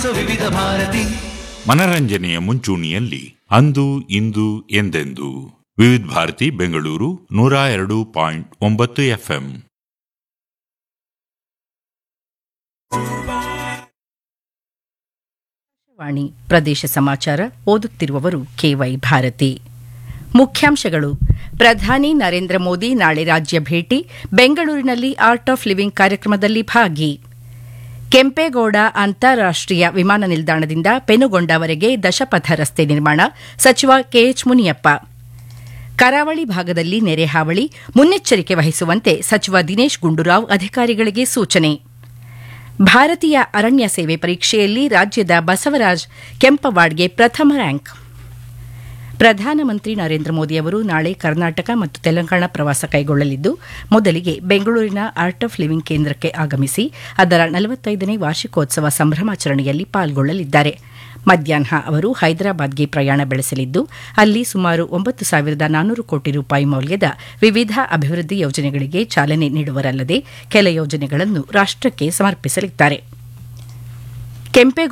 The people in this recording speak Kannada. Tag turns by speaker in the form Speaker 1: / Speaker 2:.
Speaker 1: ಆಲಿಸೋ ವಿವಿಧ ಭಾರತಿ
Speaker 2: ಮನರಂಜನೆಯ ಮುಂಚೂಣಿಯಲ್ಲಿ ಅಂದು ಇಂದು ಎಂದೆಂದು ವಿವಿಧ ಭಾರತಿ ಬೆಂಗಳೂರು ನೂರ ಎರಡು ಪಾಯಿಂಟ್ ಒಂಬತ್ತು ಎಫ್ಎಂ
Speaker 3: ವಾಣಿ ಪ್ರದೇಶ ಸಮಾಚಾರ ಓದುತ್ತಿರುವವರು ಕೆವೈ ಭಾರತಿ ಮುಖ್ಯಾಂಶಗಳು ಪ್ರಧಾನಿ ನರೇಂದ್ರ ಮೋದಿ ನಾಳೆ ರಾಜ್ಯ ಭೇಟಿ ಬೆಂಗಳೂರಿನಲ್ಲಿ ಆರ್ಟ್ ಆಫ್ ಲಿವಿಂಗ್ ಕಾರ್ಯಕ್ರಮದಲ್ಲಿ ಭಾಗಿ ಕೆಂಪೇಗೌಡ ಅಂತಾರಾಷ್ಟೀಯ ವಿಮಾನ ನಿಲ್ದಾಣದಿಂದ ಪೆನುಗೊಂಡವರೆಗೆ ದಶಪಥ ರಸ್ತೆ ನಿರ್ಮಾಣ ಸಚಿವ ಕೆಎಚ್ ಮುನಿಯಪ್ಪ ಕರಾವಳಿ ಭಾಗದಲ್ಲಿ ನೆರೆ ಹಾವಳಿ ಮುನ್ನೆಚ್ಚರಿಕೆ ವಹಿಸುವಂತೆ ಸಚಿವ ದಿನೇಶ್ ಗುಂಡೂರಾವ್ ಅಧಿಕಾರಿಗಳಿಗೆ ಸೂಚನೆ ಭಾರತೀಯ ಅರಣ್ಯ ಸೇವೆ ಪರೀಕ್ಷೆಯಲ್ಲಿ ರಾಜ್ಯದ ಬಸವರಾಜ್ ಕೆಂಪವಾಡ್ಗೆ ಪ್ರಥಮ ರ್ಯಾಂಕ್ ಪ್ರಧಾನಮಂತ್ರಿ ನರೇಂದ್ರ ಮೋದಿ ಅವರು ನಾಳೆ ಕರ್ನಾಟಕ ಮತ್ತು ತೆಲಂಗಾಣ ಪ್ರವಾಸ ಕೈಗೊಳ್ಳಲಿದ್ದು ಮೊದಲಿಗೆ ಬೆಂಗಳೂರಿನ ಆರ್ಟ್ ಆಫ್ ಲಿವಿಂಗ್ ಕೇಂದ್ರಕ್ಕೆ ಆಗಮಿಸಿ ಅದರ ನಲವತ್ತೈದನೇ ವಾರ್ಷಿಕೋತ್ಸವ ಸಂಭ್ರಮಾಚರಣೆಯಲ್ಲಿ ಪಾಲ್ಗೊಳ್ಳಲಿದ್ದಾರೆ ಮಧ್ಯಾಹ್ನ ಅವರು ಹೈದರಾಬಾದ್ಗೆ ಪ್ರಯಾಣ ಬೆಳೆಸಲಿದ್ದು ಅಲ್ಲಿ ಸುಮಾರು ಒಂಬತ್ತು ಸಾವಿರದ ನಾನ್ನೂರು ಕೋಟಿ ರೂಪಾಯಿ ಮೌಲ್ಯದ ವಿವಿಧ ಅಭಿವೃದ್ಧಿ ಯೋಜನೆಗಳಿಗೆ ಚಾಲನೆ ನೀಡುವರಲ್ಲದೆ ಕೆಲ ಯೋಜನೆಗಳನ್ನು ರಾಷ್ಟಕ್ಕೆ ಸಮರ್ಪಿಸಲಿದ್ದಾರೆ ಕೆಂಪೇಗೌಡ